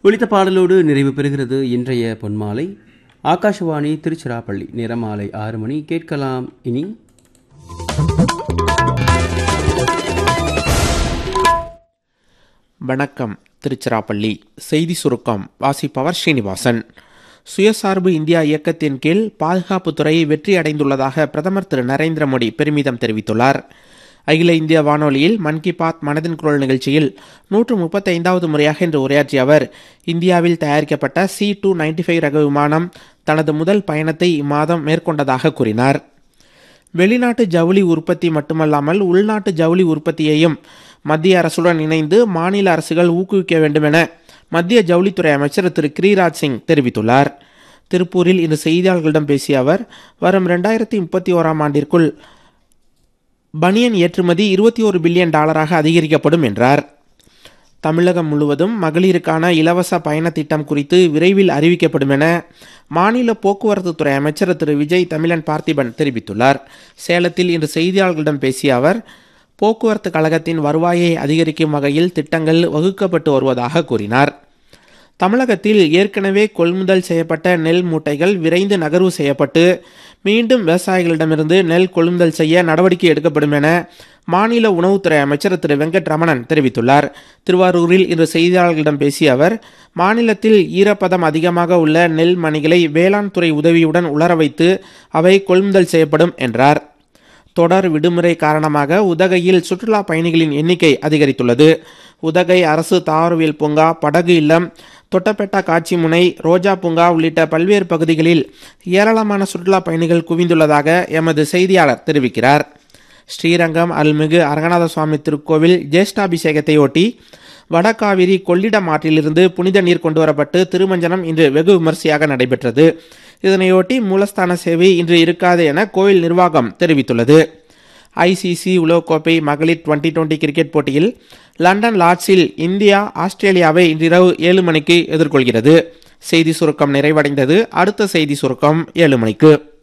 ஒலித்த பாடலோடு நிறைவு பெறுகிறது இன்றைய பொன்மாலை ஆகாஷவாணி திருச்சிராப்பள்ளி நிறமாலை ஆறு மணி கேட்கலாம் இனி வணக்கம் திருச்சிராப்பள்ளி செய்தி சுருக்கம் வாசிப்பவர் ஸ்ரீனிவாசன் சுயசார்பு இந்தியா இயக்கத்தின் கீழ் பாதுகாப்புத்துறை வெற்றி அடைந்துள்ளதாக பிரதமர் திரு நரேந்திர மோடி பெருமிதம் தெரிவித்துள்ளார் அகில இந்திய வானொலியில் மன் கி பாத் மனதின் குரல் நிகழ்ச்சியில் நூற்று முப்பத்தைந்தாவது முறையாக இன்று உரையாற்றிய அவர் இந்தியாவில் தயாரிக்கப்பட்ட சி டூ நைன்டி ஃபைவ் ரக விமானம் தனது முதல் பயணத்தை இம்மாதம் மேற்கொண்டதாக கூறினார் வெளிநாட்டு ஜவுளி உற்பத்தி மட்டுமல்லாமல் உள்நாட்டு ஜவுளி உற்பத்தியையும் மத்திய அரசுடன் இணைந்து மாநில அரசுகள் ஊக்குவிக்க வேண்டும் என மத்திய ஜவுளித்துறை அமைச்சர் திரு கிரிராஜ் சிங் தெரிவித்துள்ளார் திருப்பூரில் இன்று செய்தியாளர்களிடம் பேசிய அவர் வரும் ரெண்டாயிரத்தி முப்பத்தி ஓராம் ஆண்டிற்குள் பனியன் ஏற்றுமதி இருபத்தி ஒரு பில்லியன் டாலராக அதிகரிக்கப்படும் என்றார் தமிழகம் முழுவதும் மகளிருக்கான இலவச பயண திட்டம் குறித்து விரைவில் அறிவிக்கப்படும் என மாநில போக்குவரத்து துறை அமைச்சர் திரு விஜய் தமிழன் பார்த்திபன் தெரிவித்துள்ளார் சேலத்தில் இன்று செய்தியாளர்களிடம் பேசிய அவர் போக்குவரத்து கழகத்தின் வருவாயை அதிகரிக்கும் வகையில் திட்டங்கள் வகுக்கப்பட்டு வருவதாக கூறினார் தமிழகத்தில் ஏற்கனவே கொள்முதல் செய்யப்பட்ட நெல் மூட்டைகள் விரைந்து நகர்வு செய்யப்பட்டு மீண்டும் விவசாயிகளிடமிருந்து நெல் கொள்முதல் செய்ய நடவடிக்கை எடுக்கப்படும் என மாநில உணவுத்துறை அமைச்சர் திரு வெங்கட்ரமணன் தெரிவித்துள்ளார் திருவாரூரில் இன்று செய்தியாளர்களிடம் பேசிய அவர் மாநிலத்தில் ஈரப்பதம் அதிகமாக உள்ள நெல் மணிகளை வேளாண் துறை உதவியுடன் உலர வைத்து அவை கொள்முதல் செய்யப்படும் என்றார் தொடர் விடுமுறை காரணமாக உதகையில் சுற்றுலா பயணிகளின் எண்ணிக்கை அதிகரித்துள்ளது உதகை அரசு தாவரவியல் பூங்கா படகு இல்லம் தொட்டபெட்டா காட்சி முனை ரோஜா பூங்கா உள்ளிட்ட பல்வேறு பகுதிகளில் ஏராளமான சுற்றுலா பயணிகள் குவிந்துள்ளதாக எமது செய்தியாளர் தெரிவிக்கிறார் ஸ்ரீரங்கம் அருள்மிகு அரங்கநாத சுவாமி திருக்கோவில் ஜேஷ்டாபிஷேகத்தையொட்டி வடகாவிரி கொள்ளிடம் ஆற்றிலிருந்து புனித நீர் கொண்டுவரப்பட்டு திருமஞ்சனம் இன்று வெகு விமரிசையாக நடைபெற்றது இதனையொட்டி மூலஸ்தான சேவை இன்று இருக்காது என கோவில் நிர்வாகம் தெரிவித்துள்ளது ஐசிசி உலகக்கோப்பை மகளிர் டுவெண்டி டுவெண்டி கிரிக்கெட் போட்டியில் லண்டன் லார்ட்ஸில் இந்தியா ஆஸ்திரேலியாவை இன்றிரவு ஏழு மணிக்கு எதிர்கொள்கிறது செய்தி சுருக்கம் நிறைவடைந்தது அடுத்த செய்தி சுருக்கம் ஏழு மணிக்கு